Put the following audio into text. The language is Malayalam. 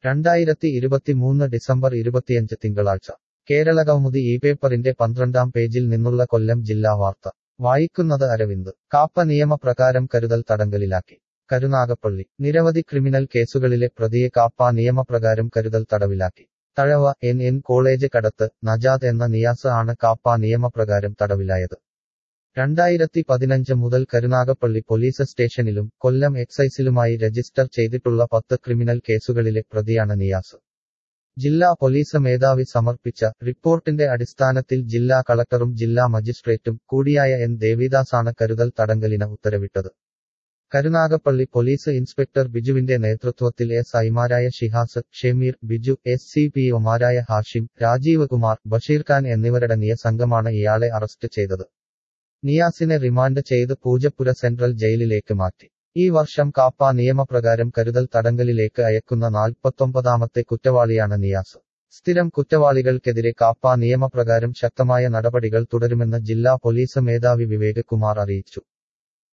രണ്ടായിരത്തി ഇരുപത്തിമൂന്ന് ഡിസംബർ ഇരുപത്തിയഞ്ച് തിങ്കളാഴ്ച കേരള കൗമുദി ഈ പേപ്പറിന്റെ പന്ത്രണ്ടാം പേജിൽ നിന്നുള്ള കൊല്ലം ജില്ലാ വാർത്ത വായിക്കുന്നത് അരവിന്ദ് കാപ്പ നിയമപ്രകാരം കരുതൽ തടങ്കലിലാക്കി കരുനാഗപ്പള്ളി നിരവധി ക്രിമിനൽ കേസുകളിലെ പ്രതിയെ കാപ്പ നിയമപ്രകാരം കരുതൽ തടവിലാക്കി തഴവ എൻ എൻ കോളേജ് കടത്ത് നജാദ് എന്ന നിയാസ് ആണ് കാപ്പ നിയമപ്രകാരം തടവിലായത് രണ്ടായിരത്തി പതിനഞ്ച് മുതൽ കരുനാഗപ്പള്ളി പോലീസ് സ്റ്റേഷനിലും കൊല്ലം എക്സൈസിലുമായി രജിസ്റ്റർ ചെയ്തിട്ടുള്ള പത്ത് ക്രിമിനൽ കേസുകളിലെ പ്രതിയാണ് നിയാസ് ജില്ലാ പോലീസ് മേധാവി സമർപ്പിച്ച റിപ്പോർട്ടിന്റെ അടിസ്ഥാനത്തിൽ ജില്ലാ കളക്ടറും ജില്ലാ മജിസ്ട്രേറ്റും കൂടിയായ എൻ ദേവിദാസാണ് കരുതൽ തടങ്കലിന് ഉത്തരവിട്ടത് കരുനാഗപ്പള്ളി പോലീസ് ഇൻസ്പെക്ടർ ബിജുവിന്റെ നേതൃത്വത്തിൽ എസ് ഐമാരായ Shihas Shemeer Biju S C P ഒമാരായ ഹാഷിം രാജീവ് കുമാർ ബഷീർ ഖാൻ എന്നിവരടങ്ങിയ സംഘമാണ് ഇയാളെ അറസ്റ്റ് ചെയ്തത് നിയാസിനെ റിമാൻഡ് ചെയ്ത് പൂജപ്പുര സെൻട്രൽ ജയിലിലേക്ക് മാറ്റി ഈ വർഷം കാപ്പ നിയമപ്രകാരം കരുതൽ തടങ്കലിലേക്ക് അയക്കുന്ന നാൽപ്പത്തൊമ്പതാമത്തെ കുറ്റവാളിയാണ് നിയാസ് സ്ഥിരം കുറ്റവാളികൾക്കെതിരെ കാപ്പ നിയമപ്രകാരം ശക്തമായ നടപടികൾ തുടരുമെന്ന് ജില്ലാ പോലീസ് മേധാവി വിവേക് കുമാർ അറിയിച്ചു